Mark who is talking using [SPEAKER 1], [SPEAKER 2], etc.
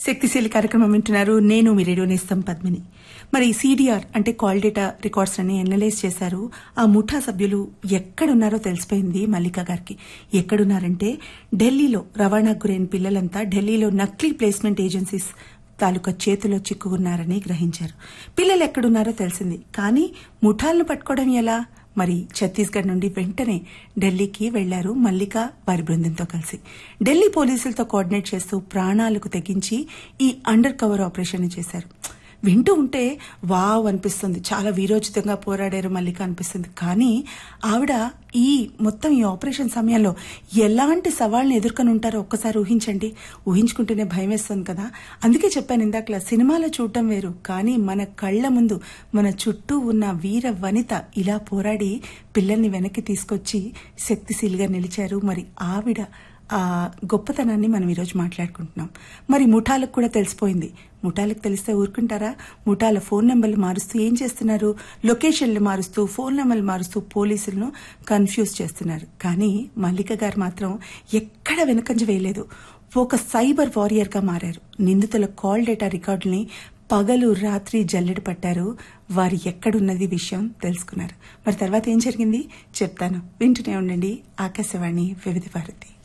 [SPEAKER 1] శక్తిశీలి కార్యక్రమం వింటున్నారు నేను మీ రేడియో నేస్తం పద్మిని మరి సీడీఆర్ అంటే కాల్ డేటా రికార్డ్స్ అని ఎనలైజ్ చేశారు ఆ ముఠా సభ్యులు ఎక్కడున్నారో తెలిసిపోయింది మల్లిక గారికి ఎక్కడున్నారంటే ఢిల్లీలో రవాణాకు గురైన పిల్లలంతా ఢిల్లీలో నకిలీ ప్లేస్మెంట్ ఏజెన్సీస్ తాలూకా చేతిలో చిక్కుకున్నారని గ్రహించారు పిల్లలు ఎక్కడున్నారో తెలిసింది కానీ ముఠాలను పట్టుకోవడం ఎలా మరి ఛత్తీస్గఢ్ నుండి వెంటనే ఢిల్లీకి వెళ్లారు మల్లిక వారి బృందంతో కలిసి ఢిల్లీ పోలీసులతో కోఆర్డినేట్ చేస్తూ ప్రాణాలకు తెగించి ఈ అండర్ కవర్ ఆపరేషన్ చేశారు వింటూ ఉంటే వావ్ అనిపిస్తుంది చాలా వీరోచితంగా పోరాడారు మల్లిక అనిపిస్తుంది కానీ ఆవిడ ఈ మొత్తం ఈ ఆపరేషన్ సమయంలో ఎలాంటి సవాళ్ళని ఎదుర్కొని ఉంటారో ఒక్కసారి ఊహించండి ఊహించుకుంటేనే భయం వేస్తుంది కదా అందుకే చెప్పాను ఇందాకలా సినిమాలో చూడటం వేరు కానీ మన కళ్ళ ముందు మన చుట్టూ ఉన్న వీర వనిత ఇలా పోరాడి పిల్లల్ని వెనక్కి తీసుకొచ్చి శక్తిశీలిగా నిలిచారు మరి ఆవిడ ఆ గొప్పతనాన్ని మనం ఈరోజు మాట్లాడుకుంటున్నాం మరి ముఠాలకు కూడా తెలిసిపోయింది ముఠాలకు తెలిస్తే ఊరుకుంటారా ముఠాల ఫోన్ నెంబర్లు మారుస్తూ ఏం చేస్తున్నారు లొకేషన్లు మారుస్తూ ఫోన్ నెంబర్లు మారుస్తూ పోలీసులను కన్ఫ్యూజ్ చేస్తున్నారు కానీ మల్లిక గారు మాత్రం ఎక్కడ వెనుకంజ వేయలేదు ఒక సైబర్ వారియర్ గా మారారు నిందితుల కాల్ డేటా రికార్డుల్ని పగలు రాత్రి జల్లెడ పట్టారు వారు ఎక్కడున్నది విషయం తెలుసుకున్నారు మరి తర్వాత ఏం జరిగింది చెప్తాను వింటూనే ఉండండి ఆకాశవాణి వివిధ భారతి